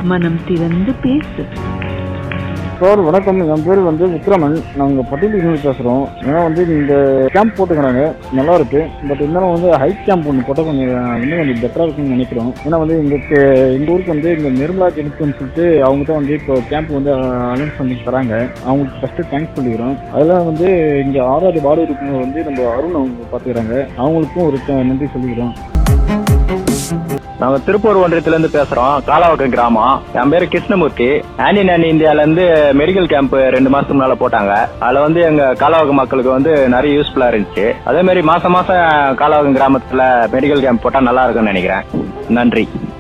மனம் திறந்து பேசு சார் வணக்கம் என் பேர் வந்து விக்ரமன் நாங்கள் பட்டியலிருந்து பேசுகிறோம் ஏன்னா வந்து இந்த கேம்ப் போட்டுக்கிறாங்க நல்லா இருக்கு பட் இருந்தாலும் வந்து ஹைட் கேம்ப் ஒன்று போட்டால் கொஞ்சம் இன்னும் கொஞ்சம் பெட்டராக இருக்கும்னு நினைக்கிறோம் ஏன்னா வந்து எங்களுக்கு எங்கள் ஊருக்கு வந்து இந்த நிர்மலா ஜெனிக்குன்னு சொல்லிட்டு அவங்க தான் வந்து இப்போ கேம்ப் வந்து அனௌன்ஸ் பண்ணி தராங்க அவங்களுக்கு ஃபஸ்ட்டு தேங்க்ஸ் சொல்லிக்கிறோம் அதெல்லாம் வந்து இங்கே ஆறாவது வார்டு உறுப்பினர் வந்து நம்ம அருண் அவங்க பார்த்துக்கிறாங்க அவங்களுக்கும் ஒரு த- நன்றி சொல்லிக்கிறோம் நாங்க திருப்பூர் ஒன்றியத்துல இருந்து பேசுறோம் காலாவக்கம் கிராமம் என் பேரு கிருஷ்ணமூர்த்தி ஆன்டி நானி இந்தியால இருந்து மெடிக்கல் கேம்ப் ரெண்டு மாசத்துக்கு முன்னால போட்டாங்க அதுல வந்து எங்க காலாவகம் மக்களுக்கு வந்து நிறைய யூஸ்ஃபுல்லா இருந்துச்சு அதே மாதிரி மாசம் மாசம் காலாவகம் கிராமத்துல மெடிக்கல் கேம்ப் போட்டா நல்லா இருக்கும்னு நினைக்கிறேன் நன்றி